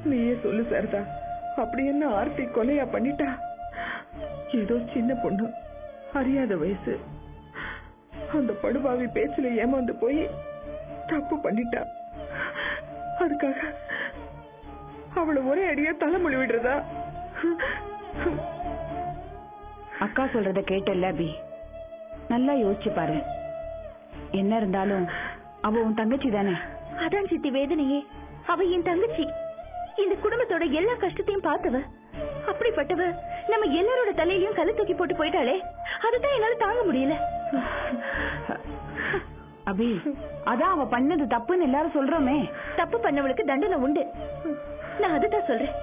நீயே சொல்லு சாரதா அப்படி என்ன ஆர்த்தி கொலையா பண்ணிட்டா ஏதோ சின்ன பொண்ணு அறியாத வயசு அந்த படுபாவி பேச்சுல ஏமாந்து போய் தப்பு பண்ணிட்டா அதுக்காக அவளை ஒரே அடியா தலைமொழி விடுறதா அக்கா சொல்றத கேட்டல்ல அபி நல்லா யோசிச்சு பாரு என்ன இருந்தாலும் அவ உன் தங்கச்சி தானே அதான் சித்தி வேதனையே அவ என் தங்கச்சி இந்த குடும்பத்தோட எல்லா கஷ்டத்தையும் பார்த்தவ அப்படிப்பட்டவ நம்ம எல்லாரோட தலையிலயும் கல்ல தூக்கி போட்டு போயிட்டாளே அதுதான் என்னால தாங்க முடியல அபி அதான் அவ பண்ணது தப்புன்னு எல்லாரும் சொல்றோமே தப்பு பண்ணவளுக்கு தண்டனை உண்டு நான் அதுதான் சொல்றேன்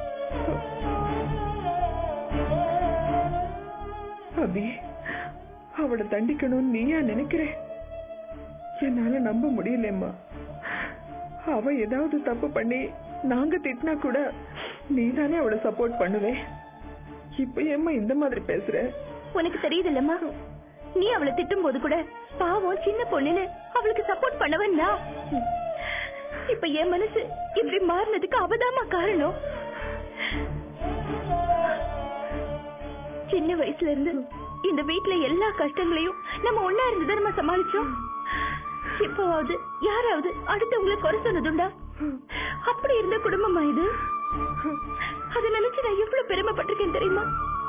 அபி அவளை தண்டிக்கணும்னு நீயா நினைக்கிற என்னால நம்ப முடியலம்மா அவ ஏதாவது தப்பு பண்ணி நாங்க திட்டினா கூட நீதானே அவளை சப்போர்ட் பண்ணுவே இப்ப ஏம்மா இந்த மாதிரி பேசுற உனக்கு தெரியுதுல்லம்மா நீ அவளை திட்டும் போது கூட பாவம் சின்ன பொண்ணுன்னு அவளுக்கு சப்போர்ட் பண்ணவன் நான் இப்ப என் மனசு இப்படி மாறினதுக்கு அவதாமா காரணம் சின்ன வயசுல இருந்து இந்த வீட்ல எல்லா கஷ்டங்களையும் நம்ம ஒன்னா இருந்து நம்ம சமாளிச்சோம் இப்போவாவது யாராவது அடுத்தவங்களை குறை சொன்னதுண்டா அப்படி இருந்த குடும்பமா இது அதை நினைச்சு நான் எவ்வளவு பெருமைப்பட்டிருக்கேன் தெரியுமா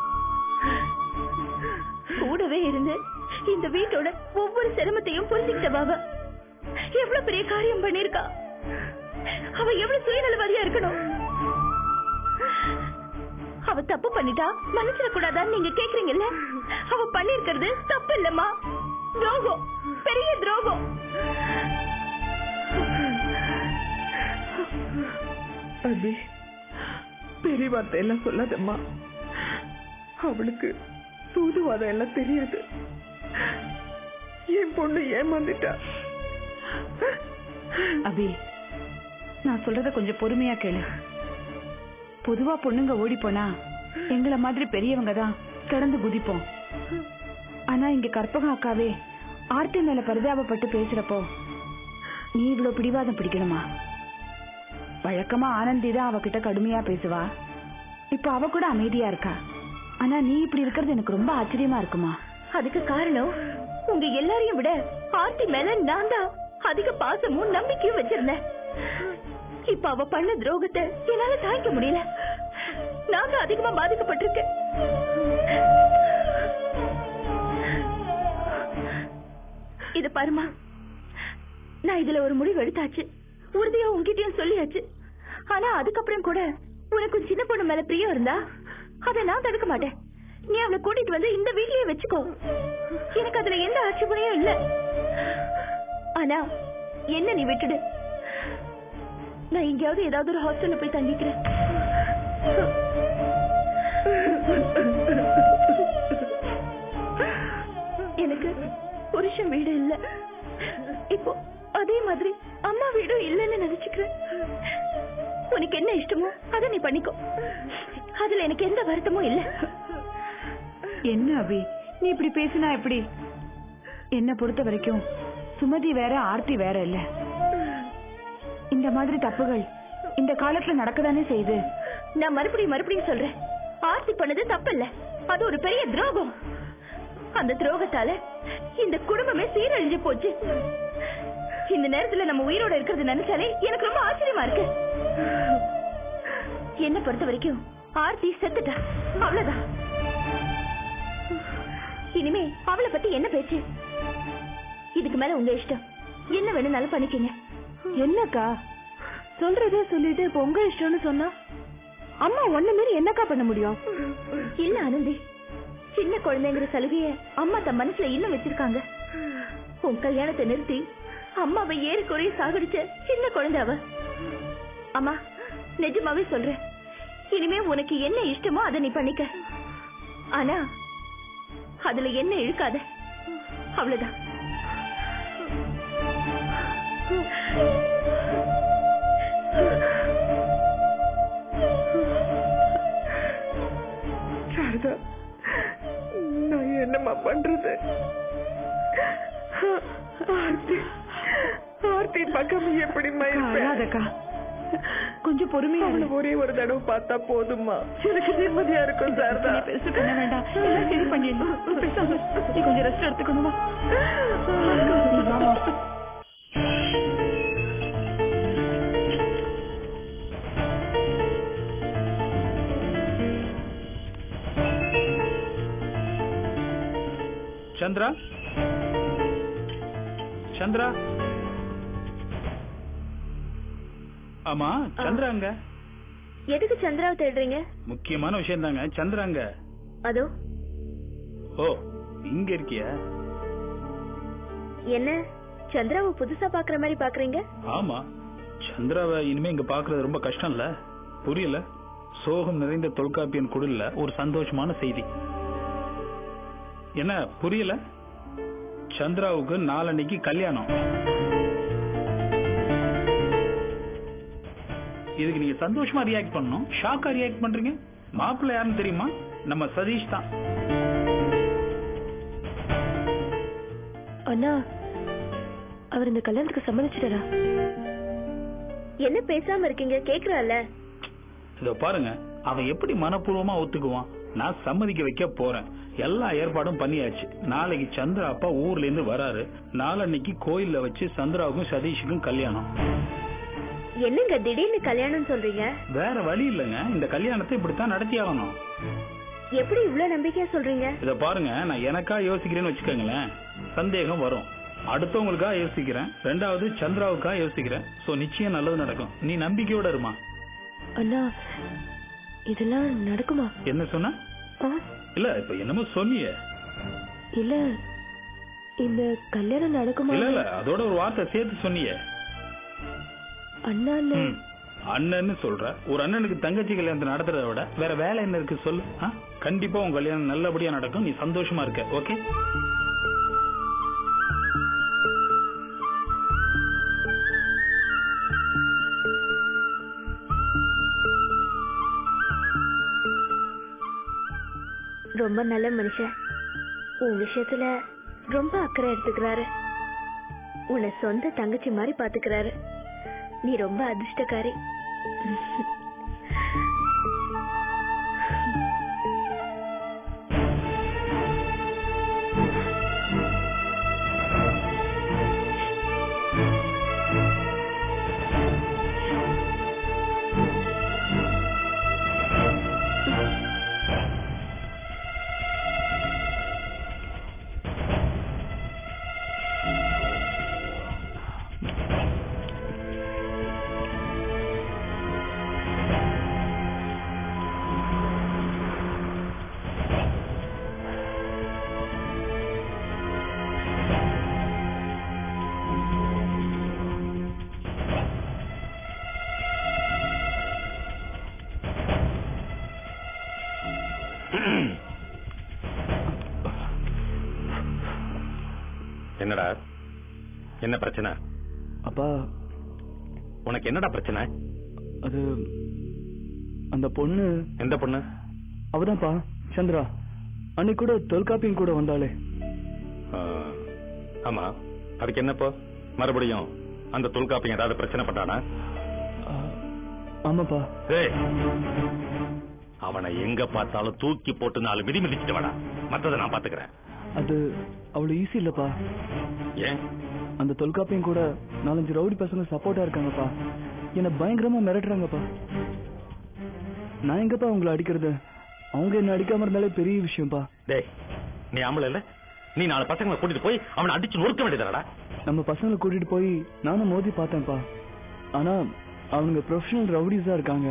கூடவே இருந்து இந்த வீட்டோட ஒவ்வொரு சிரமத்தையும் புரிஞ்சுக்கிட்டவ எவ்வளவு பெரிய காரியம் பண்ணிருக்கா அவ எவ்வளவு சுயநலவாதியா இருக்கணும் அவ தப்பு பண்ணிட்டா மன்னிச்சிட கூடாதான்னு நீங்க கேக்குறீங்கல்ல அவ பண்ணிருக்கிறது தப்பு இல்லம்மா துரோகம் பெரிய துரோகம் அபி பெரிய வார்த்தை எல்லாம் சொல்லாதம்மா அவளுக்கு சூதுவாதம் எல்லாம் தெரியாது என் பொண்ணு ஏமாந்துட்டா அபி நான் சொல்றத கொஞ்சம் பொறுமையா கேளு பொதுவா பொண்ணுங்க ஓடி போனா எங்கள மாதிரி பெரியவங்க தான் கிடந்து குதிப்போம் ஆனா இங்க கற்பகம் அக்காவே ஆர்த்தி மேல பரிதாபப்பட்டு பேசுறப்போ நீ இவ்வளவு பிடிவாதம் பிடிக்கணுமா வழக்கமா ஆனந்தி தான் அவகிட்ட கடுமையா பேசுவா இப்ப அவ கூட அமைதியா இருக்கா ஆனா நீ இப்படி இருக்கிறது எனக்கு ரொம்ப ஆச்சரியமா இருக்குமா அதுக்கு காரணம் உங்க எல்லாரையும் விட ஆர்த்தி மேல நான் தான் அதிக பாசமும் நம்பிக்கையும் வச்சிருந்தேன் இப்ப அவ பண்ண துரோகத்தை என்னால தாங்கிக்க முடியல நான் தான் அதிகமா பாதிக்கப்பட்டிருக்கேன் இது பாருமா நான் இதுல ஒரு முடிவு எடுத்தாச்சு உறுதியா உன்கிட்டயும் சொல்லியாச்சு ஆனா அதுக்கப்புறம் கூட உனக்கு உன் சின்ன பொண்ணு மேல பிரியம் இருந்தா அதை நான் தடுக்க மாட்டேன் நீ அவளை கூட்டிட்டு வந்து இந்த வீட்லயே வச்சுக்கோ எனக்கு அதுல எந்த ஆட்சேபனையும் இல்ல ஆனா என்ன நீ விட்டுடு நான் எங்கேயாவது ஏதாவது ஒரு ஹாஸ்டல்ல போய் தங்கிக்கிறேன் எனக்கு புருஷன் வீடு இல்ல இப்போ அதே மாதிரி அம்மா வீடும் இல்லைன்னு நினைச்சுக்கிறேன் உனக்கு என்ன இஷ்டமோ அதை நீ பண்ணிக்கோ அதுல எனக்கு எந்த வருத்தமும் இல்ல என்ன அபி நீ இப்படி பேசினா எப்படி என்ன பொறுத்த வரைக்கும் சுமதி வேற ஆர்த்தி வேற இல்ல இந்த மாதிரி தப்புகள் இந்த காலத்துல நடக்கதானே செய்யுது நான் மறுபடியும் மறுபடியும் சொல்றேன் ஆர்த்தி பண்ணது தப்பு இல்ல அது ஒரு பெரிய துரோகம் அந்த துரோகத்தால இந்த குடும்பமே சீரழிஞ்சு போச்சு இந்த நேரத்துல நம்ம உயிரோட இருக்கிறது நினைச்சாலே எனக்கு ரொம்ப ஆச்சரியமா இருக்கு என்ன பொறுத்த வரைக்கும் ஆர்த்தி செத்துட்டா அவ்வளவுதான் இனிமே அவளை பத்தி என்ன பேச்சு இதுக்கு மேல உங்க இஷ்டம் என்ன வேணும்னாலும் பண்ணிக்கங்க என்னக்கா சொல்றதே சொல்லிட்டு இப்ப உங்க இஷ்டம்னு சொன்னா அம்மா ஒண்ணு மாரி என்னக்கா பண்ண முடியும் இல்ல ஆனந்தி சின்ன குழந்தைங்கிற சலுகைய அம்மா தன் மனசுல இன்னும் வச்சிருக்காங்க உன் கல்யாணத்தை நிறுத்தி அம்மாவை ஏறி குறைய சாகடிச்ச சின்ன குழந்தை அவ அம்மா நிஜமாவே சொல்றேன் இனிமே உனக்கு என்ன இஷ்டமோ அதை நீ பண்ணிக்க ஆனா அதுல என்ன இழுக்காத அவ்வளவுதான் சாரதா நான் என்னம்மா பண்றது ஆர்த்தி ஆர்த்தி பக்கம் எப்படிம்மா இருப்பேன் அழாதக்கா கொஞ்சம் பொறுமையா அவளை இரு. ஒரே ஒரு தடவை பார்த்தா போதும்மா எனக்கு நிம்மதியா இருக்கும் சாரதா நீ பெருசு பண்ண வேண்டாம் எல்லாம் சரி பண்ணிடலாம் பேசாம நீ கொஞ்சம் ரெஸ்ட் எடுத்துக்கணும் வா. நீ வாம்மா. சந்திரா சந்திரா ஆமா சந்திரா அங்க எதுக்கு சந்திராவை தேடுறீங்க முக்கியமான விஷயம் தாங்க சந்திரா அங்க அதோ ஓ இங்க இருக்கியா என்ன சந்திராவை புதுசா பாக்குற மாதிரி பாக்குறீங்க ஆமா சந்திராவை இனிமே இங்க பாக்குறது ரொம்ப கஷ்டம் இல்ல புரியல சோகம் நிறைந்த தொல்காப்பியன் குடில்ல ஒரு சந்தோஷமான செய்தி என்ன புரியல சந்திராவுக்கு நாளன்னைக்கு கல்யாணம் இதுக்கு நீங்க சந்தோஷமா ரியாக்ட் பண்ணணும் ஷாக்கா ரியாக்ட் பண்றீங்க மாப்பிள்ளை யாருன்னு தெரியுமா நம்ம சதீஷ் தான் அண்ணா அவர் இந்த கல்யாணத்துக்கு சம்மதிச்சிட்டாரா என்ன பேசாம இருக்கீங்க கேக்குறால இதோ பாருங்க அவன் எப்படி மனப்பூர்வமா ஒத்துக்குவான் நான் சம்மதிக்க வைக்க போறேன் எல்லா ஏற்பாடும் பண்ணியாச்சு நாளைக்கு சந்திரா அப்பா ஊர்ல இருந்து வராரு நாளன்னைக்கு கோயில்ல வச்சு சந்திராவுக்கும் சதீஷுக்கும் கல்யாணம் என்னங்க திடீர்னு கல்யாணம் சொல்றீங்க வேற வழி இல்லைங்க இந்த கல்யாணத்தை இப்படித்தான் நடத்தி ஆகணும் எப்படி இவ்வளவு நம்பிக்கையா சொல்றீங்க இத பாருங்க நான் எனக்கா யோசிக்கிறேன்னு வச்சுக்கோங்களேன் சந்தேகம் வரும் அடுத்தவங்களுக்காக யோசிக்கிறேன் ரெண்டாவது சந்திராவுக்காக யோசிக்கிறேன் சோ நிச்சயம் நல்லது நடக்கும் நீ நம்பிக்கையோட இருமா அண்ணா இதெல்லாம் நடக்குமா என்ன சொன்ன இல்ல இப்ப என்னமோ சொன்னியே இல்ல இந்த கல்யாணம் நடக்குமா இல்ல இல்ல அதோட ஒரு வார்த்தை சேர்த்து சொன்னியே அண்ணா ம். அண்ணன்னு சொல்ற ஒரு அண்ணனுக்கு தங்கச்சி கல்யாணத்தை நடத்துறத விட வேற வேலை என்ன இருக்கு சொல்லு ஆ? கண்டிப்பா உன் கல்யாணம் நல்லபடியா நடக்கும் நீ சந்தோஷமா இருக்க ஓகே ரொம்ப நல்ல மனுஷன் உன் விஷயத்துல ரொம்ப அக்கறை எடுத்துக்கிறாரு உன்னை சொந்த தங்கச்சி மாதிரி பாத்துக்கிறாரு நீ ரொம்ப அதிர்ஷ்டக்காரி என்னடா என்ன பிரச்சனை அப்பா உனக்கு என்னடா பிரச்சனை அது அந்த பொண்ணு எந்த பொண்ணு அவதான்ப்பா சந்திரா அன்னைக்கு கூட தொல்காப்பியம் கூட வந்தாளே ஆ, ஆமா அதுக்கு என்னப்போ மறுபடியும் அந்த தொல்காப்பியம் ஏதாவது பிரச்சனை பண்ணானா ஆ, ஆமாப்பா ஏய், அவனை எங்க பார்த்தாலும் தூக்கி போட்டு நாலு மிதி மிதிச்சுட்டு வாடா மத்ததை நான் பாத்துக்கிறேன் அது அவ்வளவு ஈஸி இல்லப்பா ஏன் அந்த தொல்காப்பியம் கூட நாலஞ்சு ரவுடி பசங்க சப்போர்ட்டா இருக்காங்கப்பா என்ன பயங்கரமா மிரட்டுறாங்கப்பா நான் எங்கப்பா உங்களை அடிக்கிறது அவங்க என்ன அடிக்காம இருந்தாலே பெரிய விஷயம்ப்பா டேய் நீ ஆம்பளை இல்ல நீ நாலு பசங்களை கூட்டிட்டு போய் அவனை அடிச்சு நொறுக்க வேண்டியதாடா நம்ம பசங்களை கூட்டிட்டு போய் நானும் மோதி பார்த்தேன்ப்பா ஆனா அவங்க ப்ரொஃபஷனல் ரவுடிஸா இருக்காங்க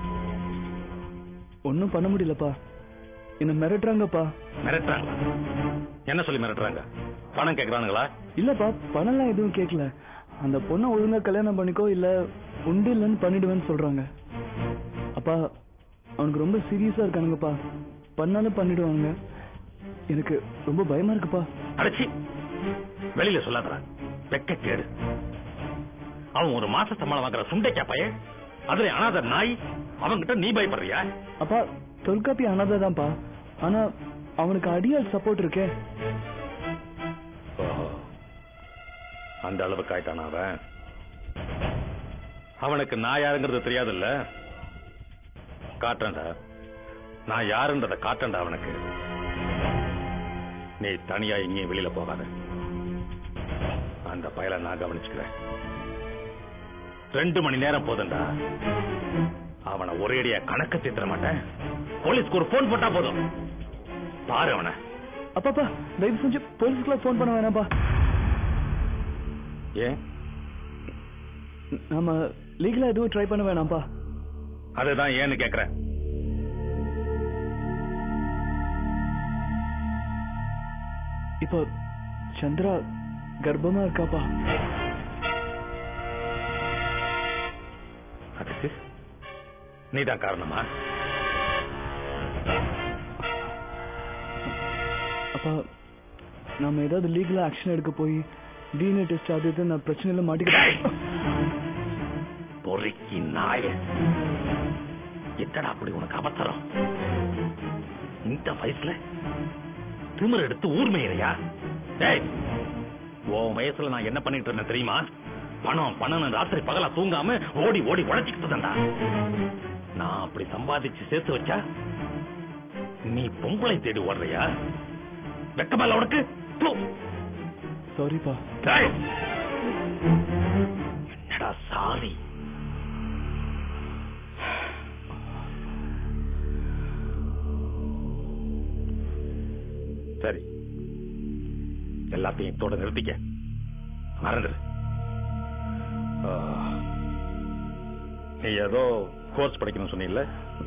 ஒன்னும் பண்ண முடியலப்பா என்ன மிரட்டுறாங்கப்பா மிரட்டுறாங்களா என்ன சொல்லி மிரட்டுறாங்க பணம் கேக்குறானுங்களா இல்லப்பா பணம்லாம் எதுவும் கேட்கல அந்த பொண்ணை ஒழுங்கா கல்யாணம் பண்ணிக்கோ இல்ல உண்டு இல்லைன்னு பண்ணிடுவேன்னு சொல்றாங்க அப்பா அவனுக்கு ரொம்ப சீரியஸா இருக்கானுங்கப்பா பண்ணாலும் பண்ணிடுவாங்க எனக்கு ரொம்ப பயமா இருக்குப்பா அடைச்சி வெளியில சொல்லாதடா வெக்க கேடு அவன் ஒரு மாச சம்பளம் வாங்குற சுண்டைக்கா பையன் அதுல அனாத நாய் அவன்கிட்ட நீ பயப்படுறியா அப்பா தொல்காப்பி அனாதாதான்ப்பா ஆனா அவனுக்கு அடியால் சப்போர்ட் இருக்கே ஓஹோ. அந்த அளவுக்கு ஆயிட்டானா அவன் அவனுக்கு நான் யாருங்கிறது தெரியாதுல்ல காட்டுறேன்டா நான் யாருன்றத காட்டுறேன்டா அவனுக்கு நீ தனியா எங்கேயும் வெளியில போகாத அந்த பயலை நான் கவனிச்சுக்கிறேன் ரெண்டு மணி நேரம் போதும்டா அவனை ஒரேடியா கணக்கு தீர்த்த மாட்டேன் போலீஸ்க்கு ஒரு போன் போட்டா போதும் பாரு அவனை அப்பாப்பா தயவு செஞ்சு போலீஸ்க்குலாம் ஃபோன் பண்ண வேணாம்ப்பா ஏன் நம்ம லீகலா எதுவும் ட்ரை பண்ண வேணாம்ப்பா அதுதான் ஏன்னு கேக்குறேன் இப்போ சந்திரா கர்ப்பமா இருக்காப்பா அதுக்கு நீதான் காரணமா அப்பா நாம ஏதாவது லீகலா ஆக்ஷன் எடுக்க போய் டிஎன்ஏ டெஸ்ட் அது இது நான் பிரச்சனையில மாட்டிக்கிட்டேன் பொறுக்கி நாய எத்தடா அப்படி உனக்கு அவசரம் இந்த வயசுல திமிர் எடுத்து ஊர் மேயறையா டேய் உன் வயசுல நான் என்ன பண்ணிட்டு இருந்தேன் தெரியுமா பணம் பணம் ராத்திரி பகலா தூங்காம ஓடி ஓடி உழைச்சிக்கிட்டு இருந்தேன்டா நான் அப்படி சம்பாதிச்சு சேர்த்து வச்சா நீ பொம்பளை தேடி ஓடுறியா வெக்கமல்ல உனக்கு போ. சாரிப்பா டேய். என்னடா சாரி சரி எல்லாத்தையும் இத்தோட நிறுத்திக்க மறந்துடு ஆ, நீ ஏதோ கோர்ஸ் படிக்கணும்னு சொன்னீல்ல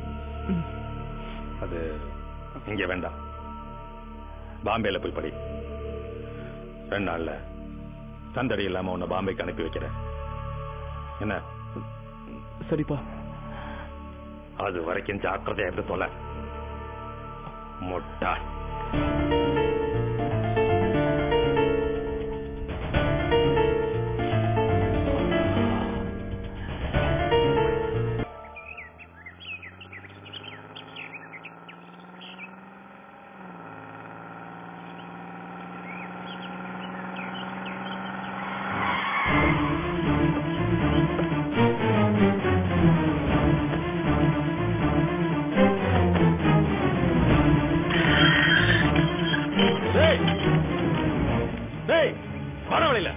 அது இங்க வேண்டாம் பாம்பேல போய் படி ரெண்டு நாள்ல சந்தடி இல்லாம உன்னை பாம்பேக்கு அனுப்பி வைக்கிறேன் என்ன சரிப்பா அது வரைக்கும் ஜாக்கிரதையா இருந்து தொலை முட்டாள் டேய் டேய் வர வழியில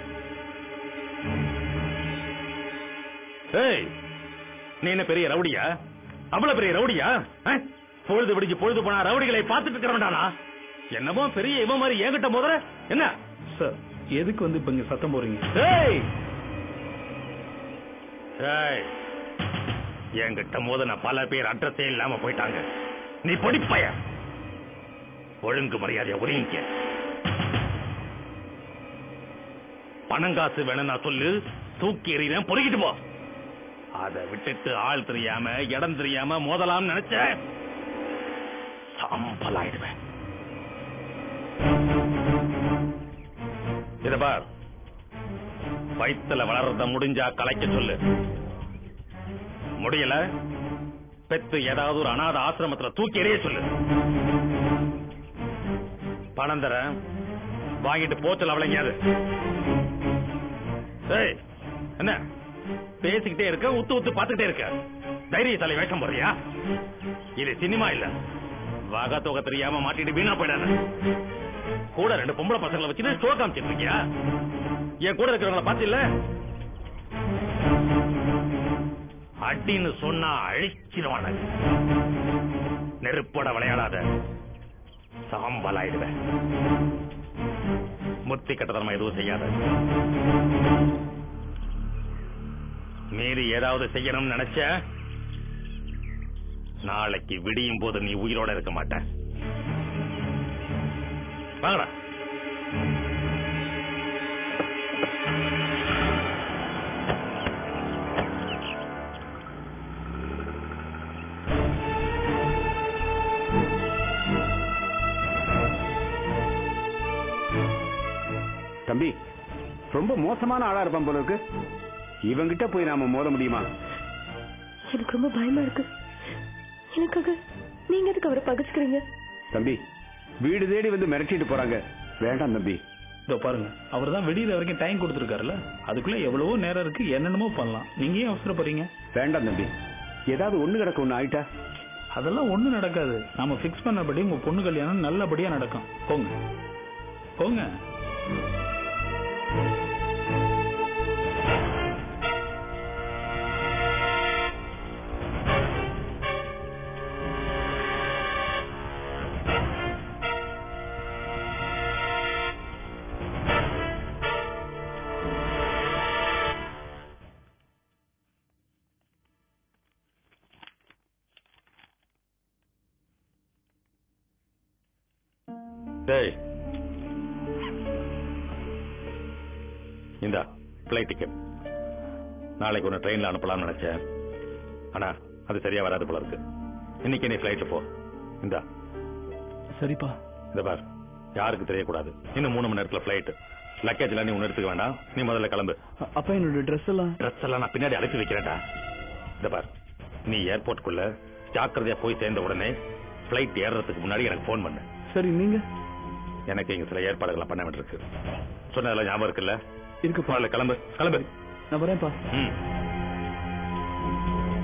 டேய் நீ என்ன பெரிய ரவுடியா அவ்வளவு பெரிய ரவுடியா ஆ? பொழுது விடிஞ்சு பொழுது போனா ரவுடிகளை பார்த்துட்டு இருக்கிறவன்டானா என்னமோ பெரிய இவன் மாதிரி ஏங்கிட்ட முதல்ல என்ன சார் எதுக்கு வந்து இப்ப இங்க சத்தம் போறீங்க டேய் டேய் என்கிட்ட மோதன பல பேர் அட்ரஸே இல்லாம போயிட்டாங்க நீ பொடிப்பய ஒழுங்கு மரியாதைய ஒதுங்கிக்க பணங்காசு வேணும்னா சொல்லு தூக்கி எறிகிறேன் பொறுக்கிட்டு போ அதை விட்டுட்டு ஆள் தெரியாம இடம் தெரியாம மோதலாம்னு நினைச்ச சாம்பல் ஆயிடுவேன் இத பார் வயித்துல வளர்றத முடிஞ்சா கலைக்க சொல்லு முடியல பெத்து ஏதாவது ஒரு அனாத ஆசிரமத்துல தூக்கி எறிய சொல்லு பணம் தரேன் வாங்கிட்டு போச்சல் அவளைங்காது ஏய் என்ன பேசிக்கிட்டே இருக்க உத்து உத்து பார்த்துக்கிட்டே இருக்க தைரியசாலி வேஷம் போடுறியா இது சினிமா இல்ல வகை தொகை தெரியாம மாட்டிட்டு வீணா போயிடாத கூட ரெண்டு பொம்பளை பசங்களை வச்சுட்டு ஷோ காமிச்சிட்டு இருக்கியா என் கூட இருக்கிறவங்கள பாத்தில்ல அடின்னு சொன்னா அழிச்சிருவான நெருப்போட விளையாடாத சாம்பல் ஆயிடுவேன் முத்தி கட்டதனமா எதுவும் செய்யாத மீறி ஏதாவது செய்யணும்னு நினைச்ச நாளைக்கு விடியும் போது நீ உயிரோட இருக்க மாட்ட வாங்கடா தம்பி ரொம்ப மோசமான ஆளா இருப்பான் போல இருக்கு இவங்கிட்ட போய் நாம மோத முடியுமா எனக்கு ரொம்ப பயமா இருக்கு எனக்காக நீங்க எதுக்கு அவரை பகிச்சுக்கிறீங்க தம்பி வீடு தேடி வந்து மிரட்டிட்டு போறாங்க வேண்டாம் தம்பி இதோ பாருங்க அவர் தான் வெளியில வரைக்கும் டைம் கொடுத்துருக்காருல்ல அதுக்குள்ள எவ்வளவோ நேரம் இருக்கு என்னென்னமோ பண்ணலாம் நீங்க ஏன் அவசரப்படுறீங்க வேண்டாம் தம்பி ஏதாவது ஒண்ணு கிடக்க ஒண்ணு ஆயிட்டா அதெல்லாம் ஒண்ணும் நடக்காது நாம ஃபிக்ஸ் பண்ணபடி உங்க பொண்ணு கல்யாணம் நல்லபடியா நடக்கும் போங்க போங்க டேய் இந்தா ஃப்ளைட் டிக்கெட் நாளைக்கு ஒன்று ட்ரெயினில் அனுப்பலாம்னு நினைச்சேன் ஆனா அது சரியா வராது போல இருக்கு இன்னைக்கு நீ ஃப்ளைட்ல போ இந்தா சரிப்பா இந்த பார் யாருக்கு தெரியக்கூடாது இன்னும் மூணு மணி நேரத்துல ஃப்ளைட் லக்கேஜ் எல்லாம் நீ ஒன்று எடுத்துக்க வேண்டாம் நீ முதல்ல கிளம்பு அ- அப்பா என்னோட ட்ரெஸ் எல்லாம் ட்ரெஸ் எல்லாம் நான் பின்னாடி அழைத்து வைக்கிறேன்டா இந்த பார் நீ ஏர்போர்ட்டுக்குள்ள ஜாக்கிரதையா போய் சேர்ந்த உடனே ஃப்ளைட் ஏறுறதுக்கு முன்னாடி எனக்கு ஃபோன் பண்ணு சரி நீங்க எனக்கு இங்க சில ஏற்பாடுகளை பண்ண வேண்டியிருக்கு சொன்னதெல்லாம் ஞாபகம் இருக்குல்ல இருக்குப்பா முதல்ல கிளம்பு கிளம்பு நான் வரேன்ப்பா ம்